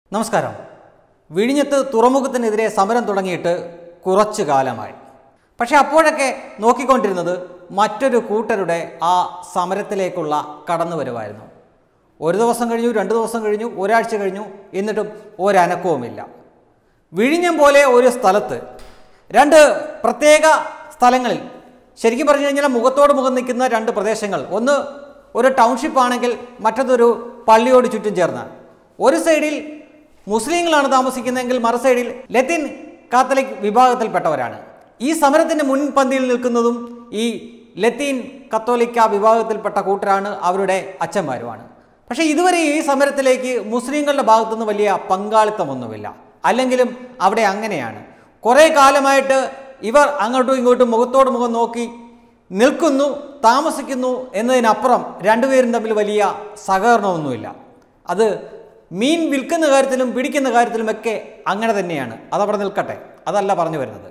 നമസ്കാരം വിഴിഞ്ഞത്ത് തുറമുഖത്തിനെതിരെ സമരം തുടങ്ങിയിട്ട് കുറച്ചു കാലമായി പക്ഷെ അപ്പോഴൊക്കെ നോക്കിക്കൊണ്ടിരുന്നത് മറ്റൊരു കൂട്ടരുടെ ആ സമരത്തിലേക്കുള്ള കടന്നുവരവായിരുന്നു ഒരു ദിവസം കഴിഞ്ഞു രണ്ട് ദിവസം കഴിഞ്ഞു ഒരാഴ്ച കഴിഞ്ഞു എന്നിട്ടും ഒരനക്കവുമില്ല വിഴിഞ്ഞം പോലെ ഒരു സ്ഥലത്ത് രണ്ട് പ്രത്യേക സ്ഥലങ്ങളിൽ ശരിക്കും പറഞ്ഞു കഴിഞ്ഞാൽ മുഖത്തോട് മുഖം നിൽക്കുന്ന രണ്ട് പ്രദേശങ്ങൾ ഒന്ന് ഒരു ടൗൺഷിപ്പ് ആണെങ്കിൽ മറ്റതൊരു പള്ളിയോട് ചുറ്റും ചേർന്ന ഒരു സൈഡിൽ മുസ്ലിങ്ങളാണ് താമസിക്കുന്നതെങ്കിൽ മറു സൈഡിൽ ലത്തിൻ കാത്തലിക് വിഭാഗത്തിൽപ്പെട്ടവരാണ് ഈ സമരത്തിൻ്റെ മുൻപന്തിയിൽ നിൽക്കുന്നതും ഈ ലത്തീൻ കത്തോലിക്ക വിഭാഗത്തിൽപ്പെട്ട കൂട്ടരാണ് അവരുടെ അച്ഛന്മാരുമാണ് പക്ഷേ ഇതുവരെ ഈ സമരത്തിലേക്ക് മുസ്ലിങ്ങളുടെ ഭാഗത്തുനിന്ന് വലിയ പങ്കാളിത്തമൊന്നുമില്ല അല്ലെങ്കിലും അവിടെ അങ്ങനെയാണ് കുറേ കാലമായിട്ട് ഇവർ അങ്ങോട്ടും ഇങ്ങോട്ടും മുഖത്തോട് മുഖം നോക്കി നിൽക്കുന്നു താമസിക്കുന്നു എന്നതിനപ്പുറം രണ്ടുപേരും തമ്മിൽ വലിയ സഹകരണമൊന്നുമില്ല അത് മീൻ വിൽക്കുന്ന കാര്യത്തിലും പിടിക്കുന്ന കാര്യത്തിലുമൊക്കെ അങ്ങനെ തന്നെയാണ് അതവിടെ നിൽക്കട്ടെ അതല്ല പറഞ്ഞു വരുന്നത്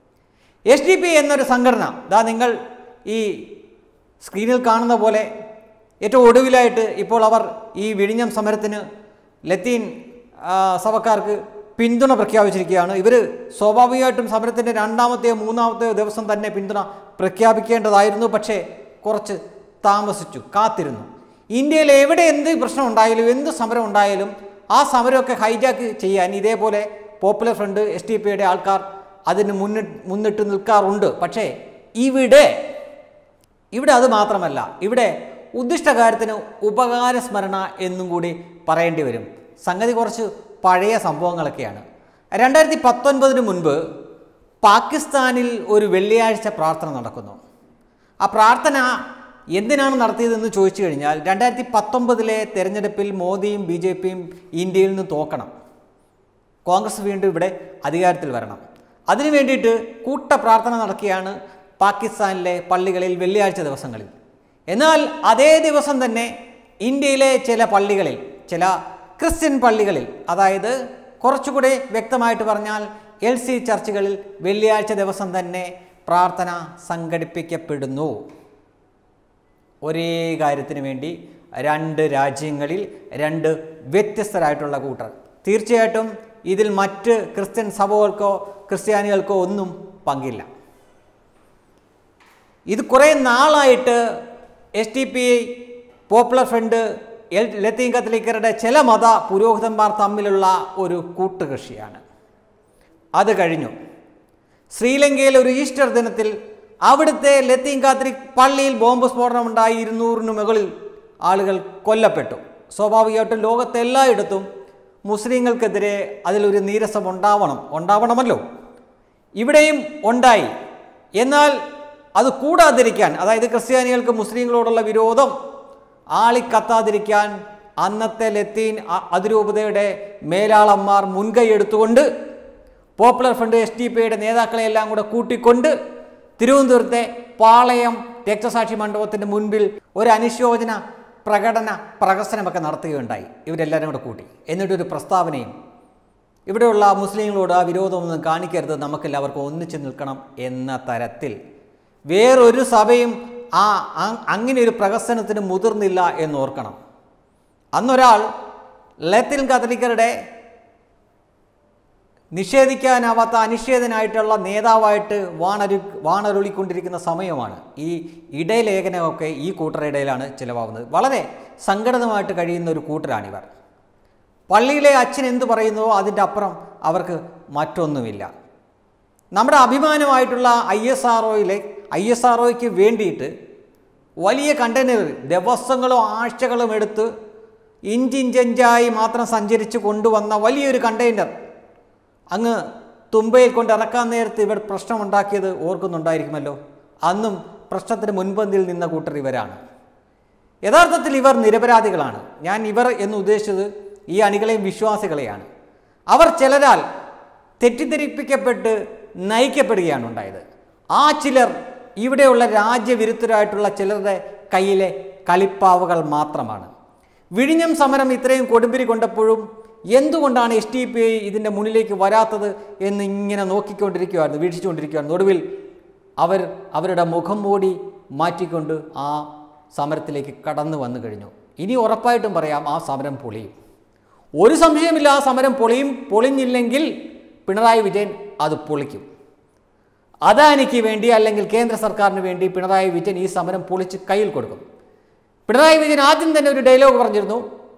എസ് ഡി പി എന്നൊരു സംഘടന ദാ നിങ്ങൾ ഈ സ്ക്രീനിൽ കാണുന്ന പോലെ ഏറ്റവും ഒടുവിലായിട്ട് ഇപ്പോൾ അവർ ഈ വിഴിഞ്ഞം സമരത്തിന് ലത്തീൻ ആ, സഭക്കാർക്ക് പിന്തുണ പ്രഖ്യാപിച്ചിരിക്കുകയാണ് ഇവർ സ്വാഭാവികമായിട്ടും സമരത്തിൻ്റെ രണ്ടാമത്തെയോ മൂന്നാമത്തെയോ ദിവസം തന്നെ പിന്തുണ പ്രഖ്യാപിക്കേണ്ടതായിരുന്നു പക്ഷേ കുറച്ച് താമസിച്ചു കാത്തിരുന്നു ഇന്ത്യയിൽ എവിടെ എന്ത് പ്രശ്നം ഉണ്ടായാലും എന്ത് സമരം ഉണ്ടായാലും ആ സമരമൊക്കെ ഹൈജാക്ക് ചെയ്യാൻ ഇതേപോലെ പോപ്പുലർ ഫ്രണ്ട് എസ് ടി പിയുടെ ആൾക്കാർ അതിന് മുന്നിട്ട് മുന്നിട്ട് നിൽക്കാറുണ്ട് പക്ഷേ ഇവിടെ ഇവിടെ അത് മാത്രമല്ല ഇവിടെ ഉദ്ദിഷ്ട കാര്യത്തിന് ഉപകാരസ്മരണ എന്നും കൂടി പറയേണ്ടി വരും സംഗതി കുറച്ച് പഴയ സംഭവങ്ങളൊക്കെയാണ് രണ്ടായിരത്തി പത്തൊൻപതിന് മുൻപ് പാകിസ്ഥാനിൽ ഒരു വെള്ളിയാഴ്ച പ്രാർത്ഥന നടക്കുന്നു ആ പ്രാർത്ഥന എന്തിനാണ് നടത്തിയതെന്ന് ചോദിച്ചു കഴിഞ്ഞാൽ രണ്ടായിരത്തി പത്തൊമ്പതിലെ തെരഞ്ഞെടുപ്പിൽ മോദിയും ബി ജെ പിയും ഇന്ത്യയിൽ നിന്ന് തോക്കണം കോൺഗ്രസ് വീണ്ടും ഇവിടെ അധികാരത്തിൽ വരണം അതിനു വേണ്ടിയിട്ട് കൂട്ട പ്രാർത്ഥന നടക്കുകയാണ് പാകിസ്ഥാനിലെ പള്ളികളിൽ വെള്ളിയാഴ്ച ദിവസങ്ങളിൽ എന്നാൽ അതേ ദിവസം തന്നെ ഇന്ത്യയിലെ ചില പള്ളികളിൽ ചില ക്രിസ്ത്യൻ പള്ളികളിൽ അതായത് കുറച്ചുകൂടെ വ്യക്തമായിട്ട് പറഞ്ഞാൽ എൽ സി ചർച്ചുകളിൽ വെള്ളിയാഴ്ച ദിവസം തന്നെ പ്രാർത്ഥന സംഘടിപ്പിക്കപ്പെടുന്നു ഒരേ കാര്യത്തിന് വേണ്ടി രണ്ട് രാജ്യങ്ങളിൽ രണ്ട് വ്യത്യസ്തരായിട്ടുള്ള കൂട്ടർ തീർച്ചയായിട്ടും ഇതിൽ മറ്റ് ക്രിസ്ത്യൻ സഭകൾക്കോ ക്രിസ്ത്യാനികൾക്കോ ഒന്നും പങ്കില്ല ഇത് കുറേ നാളായിട്ട് S T P popular front L ലത്തീൻ കത്തലിക്കരുടെ ചില മത പുരോഹിതന്മാർ തമ്മിലുള്ള ഒരു കൂട്ടുകൃഷിയാണ് അത് കഴിഞ്ഞു ശ്രീലങ്കയിൽ ഒരു ഈസ്റ്റർ ദിനത്തിൽ അവിടുത്തെ ലത്തീൻ കാത്തലിക് പള്ളിയിൽ ബോംബ് സ്ഫോടനമുണ്ടായി ഇരുന്നൂറിന് മുകളിൽ ആളുകൾ കൊല്ലപ്പെട്ടു സ്വാഭാവികമായിട്ടും ലോകത്തെ എല്ലായിടത്തും മുസ്ലിങ്ങൾക്കെതിരെ അതിലൊരു നീരസം ഉണ്ടാവണം ഉണ്ടാവണമല്ലോ ഇവിടെയും ഉണ്ടായി എന്നാൽ അത് കൂടാതിരിക്കാൻ അതായത് ക്രിസ്ത്യാനികൾക്ക് മുസ്ലിങ്ങളോടുള്ള വിരോധം ആളിക്കത്താതിരിക്കാൻ അന്നത്തെ ലത്തീൻ അ- അതിരൂപതയുടെ മേലാളന്മാർ മുൻകൈ എടുത്തുകൊണ്ട് പോപ്പുലർ ഫ്രണ്ട് എസ് ഡി പിയുടെ നേതാക്കളെയെല്ലാം കൂടെ കൂട്ടിക്കൊണ്ട് തിരുവനന്തപുരത്തെ പാളയം രക്തസാക്ഷി മണ്ഡപത്തിൻ്റെ മുൻപിൽ ഒരു അനുശോചന പ്രകടന പ്രകസനമൊക്കെ നടത്തുകയുണ്ടായി ഇവരെല്ലാവരും കൂടെ കൂട്ടി എന്നിട്ടൊരു പ്രസ്താവനയും ഇവിടെയുള്ള മുസ്ലിങ്ങളോട് ആ വിരോധമൊന്നും കാണിക്കരുത് നമുക്കെല്ലാവർക്കും ഒന്നിച്ചു നിൽക്കണം എന്ന തരത്തിൽ വേറൊരു സഭയും ആ ആ- അങ്ങനെ ഒരു പ്രകസനത്തിന് മുതിർന്നില്ല എന്നോർക്കണം അന്നൊരാൾ ലത്തിൻ കത്തലിക്കരുടെ നിഷേധിക്കാനാവാത്ത അനിഷേധനായിട്ടുള്ള നേതാവായിട്ട് വാണരു വാണരുളിക്കൊണ്ടിരിക്കുന്ന സമയമാണ് ഈ ഇടലേഖനമൊക്കെ ഈ കൂട്ടരുടെ ഇടയിലാണ് ചിലവാകുന്നത് വളരെ സംഘടിതമായിട്ട് കഴിയുന്ന ഒരു കൂട്ടരാണിവർ പള്ളിയിലെ അച്ഛൻ എന്ത് പറയുന്നുവോ അതിൻ്റെ അപ്പുറം അവർക്ക് മറ്റൊന്നുമില്ല നമ്മുടെ അഭിമാനമായിട്ടുള്ള ഐ എസ് ആർ ഒയിലെ ഐ എസ് ആർ ഒയ്ക്ക് വേണ്ടിയിട്ട് വലിയ കണ്ടെയ്നർ ദിവസങ്ങളും ആഴ്ചകളും എടുത്ത് ഇഞ്ചിഞ്ചിഞ്ചായി മാത്രം സഞ്ചരിച്ച് കൊണ്ടുവന്ന വലിയൊരു കണ്ടെയ്നർ അങ്ങ് തുമ്പയിൽ കൊണ്ട് ഇറക്കാൻ നേരത്ത് ഇവർ പ്രശ്നമുണ്ടാക്കിയത് ഓർക്കുന്നുണ്ടായിരിക്കുമല്ലോ അന്നും പ്രശ്നത്തിന് മുൻപന്തിയിൽ നിന്ന കൂട്ടർ ഇവരാണ് യഥാർത്ഥത്തിൽ ഇവർ നിരപരാധികളാണ് ഞാൻ ഇവർ എന്ന് ഉദ്ദേശിച്ചത് ഈ അണികളെയും വിശ്വാസികളെയാണ് അവർ ചിലരാൽ തെറ്റിദ്ധരിപ്പിക്കപ്പെട്ട് നയിക്കപ്പെടുകയാണ് ഉണ്ടായത് ആ ചിലർ ഇവിടെയുള്ള രാജ്യവിരുദ്ധരായിട്ടുള്ള ചിലരുടെ കയ്യിലെ കളിപ്പാവുകൾ മാത്രമാണ് വിഴിഞ്ഞം സമരം ഇത്രയും കൊടുമ്പിരി കൊണ്ടപ്പോഴും എന്തുകൊണ്ടാണ് എസ് ടി പി ഐ ഇതിൻ്റെ മുന്നിലേക്ക് വരാത്തത് എന്ന് ഇങ്ങനെ നോക്കിക്കൊണ്ടിരിക്കുകയായിരുന്നു വീക്ഷിച്ചുകൊണ്ടിരിക്കുകയായിരുന്നു ഒടുവിൽ അവർ അവരുടെ മുഖം മൂടി മാറ്റിക്കൊണ്ട് ആ സമരത്തിലേക്ക് കടന്നു വന്നു കഴിഞ്ഞു ഇനി ഉറപ്പായിട്ടും പറയാം ആ സമരം പൊളിയും ഒരു സംശയമില്ല ആ സമരം പൊളിയും പൊളിഞ്ഞില്ലെങ്കിൽ പിണറായി വിജയൻ അത് പൊളിക്കും അദാനിക്ക് വേണ്ടി അല്ലെങ്കിൽ കേന്ദ്ര സർക്കാരിന് വേണ്ടി പിണറായി വിജയൻ ഈ സമരം പൊളിച്ച് കയ്യിൽ കൊടുക്കും പിണറായി വിജയൻ ആദ്യം തന്നെ ഒരു ഡയലോഗ് പറഞ്ഞിരുന്നു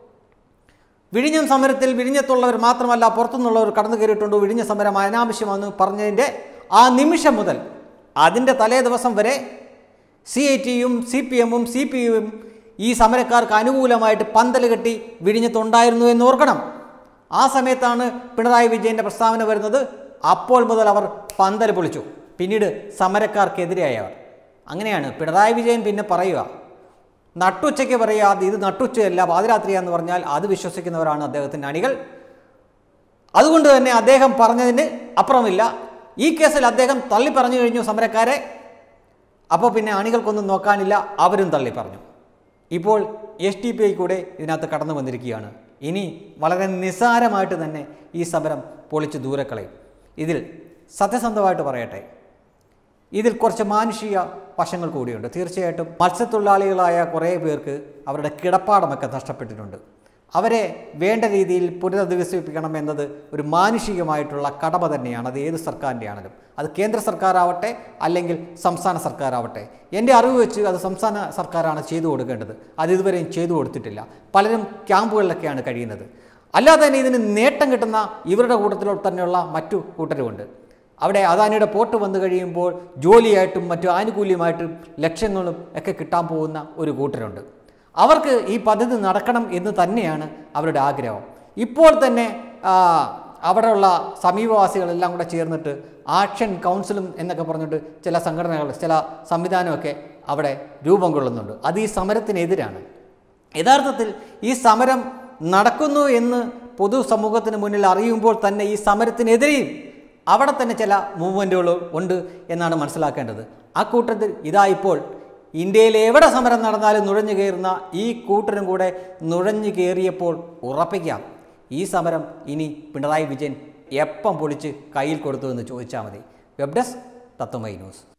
വിഴിഞ്ഞം സമരത്തിൽ വിഴിഞ്ഞത്തുള്ളവർ മാത്രമല്ല പുറത്തുനിന്നുള്ളവർ കടന്നു കയറിയിട്ടുണ്ട് വിഴിഞ്ഞ സമരം അനാവശ്യമാണെന്ന് പറഞ്ഞതിൻ്റെ ആ നിമിഷം മുതൽ അതിൻ്റെ തലേ ദിവസം വരെ സി ഐ ടിയും സി പി എമ്മും സി പി യുവും ഈ സമരക്കാർക്ക് അനുകൂലമായിട്ട് പന്തൽ കെട്ടി വിഴിഞ്ഞത്തുണ്ടായിരുന്നു എന്ന് ഓർക്കണം ആ സമയത്താണ് പിണറായി വിജയൻ്റെ പ്രസ്താവന വരുന്നത് അപ്പോൾ മുതൽ അവർ പന്തൽ പൊളിച്ചു പിന്നീട് സമരക്കാർക്കെതിരെയായവർ അങ്ങനെയാണ് പിണറായി വിജയൻ പിന്നെ പറയുക നട്ടുച്ചയ്ക്ക് പറയാതെ ഇത് നട്ടുച്ചയല്ല പാതിരാത്രിയാന്ന് പറഞ്ഞാൽ അത് വിശ്വസിക്കുന്നവരാണ് അദ്ദേഹത്തിൻ്റെ അണികൾ അതുകൊണ്ട് തന്നെ അദ്ദേഹം പറഞ്ഞതിന് അപ്പുറമില്ല ഈ കേസിൽ അദ്ദേഹം തള്ളി പറഞ്ഞു കഴിഞ്ഞു സമരക്കാരെ അപ്പോൾ പിന്നെ അണികൾക്കൊന്നും നോക്കാനില്ല അവരും തള്ളി പറഞ്ഞു ഇപ്പോൾ എസ് ടി പി ഐ കൂടെ ഇതിനകത്ത് കടന്നു വന്നിരിക്കുകയാണ് ഇനി വളരെ നിസ്സാരമായിട്ട് തന്നെ ഈ സമരം പൊളിച്ച് ദൂരെ കളയും ഇതിൽ സത്യസന്ധമായിട്ട് പറയട്ടെ ഇതിൽ കുറച്ച് മാനുഷിക വശങ്ങൾ കൂടിയുണ്ട് തീർച്ചയായിട്ടും മത്സ്യത്തൊഴിലാളികളായ കുറേ പേർക്ക് അവരുടെ കിടപ്പാടമൊക്കെ നഷ്ടപ്പെട്ടിട്ടുണ്ട് അവരെ വേണ്ട രീതിയിൽ പുനരധിവസിപ്പിക്കണം എന്നത് ഒരു മാനുഷികമായിട്ടുള്ള കടമ തന്നെയാണ് അത് ഏത് സർക്കാരിൻ്റെ ആണെങ്കിലും അത് കേന്ദ്ര സർക്കാരാവട്ടെ അല്ലെങ്കിൽ സംസ്ഥാന സർക്കാരാവട്ടെ എൻ്റെ അറിവ് വെച്ച് അത് സംസ്ഥാന സർക്കാരാണ് ചെയ്തു കൊടുക്കേണ്ടത് അത് ഇതുവരെയും ചെയ്തു കൊടുത്തിട്ടില്ല പലരും ക്യാമ്പുകളിലൊക്കെയാണ് കഴിയുന്നത് അല്ലാതെ തന്നെ ഇതിന് നേട്ടം കിട്ടുന്ന ഇവരുടെ കൂട്ടത്തിൽ തന്നെയുള്ള മറ്റു കൂട്ടരുമുണ്ട് അവിടെ അദാനിയുടെ പോട്ട് വന്നു കഴിയുമ്പോൾ ജോലിയായിട്ടും മറ്റു ആനുകൂല്യമായിട്ടും ലക്ഷ്യങ്ങളും ഒക്കെ കിട്ടാൻ പോകുന്ന ഒരു കൂട്ടരുണ്ട് അവർക്ക് ഈ പദ്ധതി നടക്കണം എന്ന് തന്നെയാണ് അവരുടെ ആഗ്രഹം ഇപ്പോൾ തന്നെ ആ, അവിടെയുള്ള സമീപവാസികളെല്ലാം കൂടെ ചേർന്നിട്ട് ആക്ഷൻ കൗൺസിലും എന്നൊക്കെ പറഞ്ഞിട്ട് ചില സംഘടനകൾ ചില സംവിധാനമൊക്കെ അവിടെ രൂപം കൊള്ളുന്നുണ്ട് അത് ഈ സമരത്തിനെതിരാണ് യഥാർത്ഥത്തിൽ ഈ സമരം നടക്കുന്നു എന്ന് പൊതുസമൂഹത്തിന് മുന്നിൽ അറിയുമ്പോൾ തന്നെ ഈ സമരത്തിനെതിരെയും അവിടെ തന്നെ ചില മൂവ്മെൻറ്റുകൾ ഉണ്ട് എന്നാണ് മനസ്സിലാക്കേണ്ടത് ആ കൂട്ടത്തിൽ ഇതാ ഇപ്പോൾ ഇന്ത്യയിൽ എവിടെ സമരം നടന്നാലും നുഴഞ്ഞു കയറുന്ന ഈ കൂട്ടരും കൂടെ നുഴഞ്ഞു കയറിയപ്പോൾ ഉറപ്പിക്കാം ഈ സമരം ഇനി പിണറായി വിജയൻ എപ്പം പൊളിച്ച് കയ്യിൽ കൊടുത്തു എന്ന് ചോദിച്ചാൽ മതി വെബ് ഡെസ്ക് തത്വമൈ ന്യൂസ്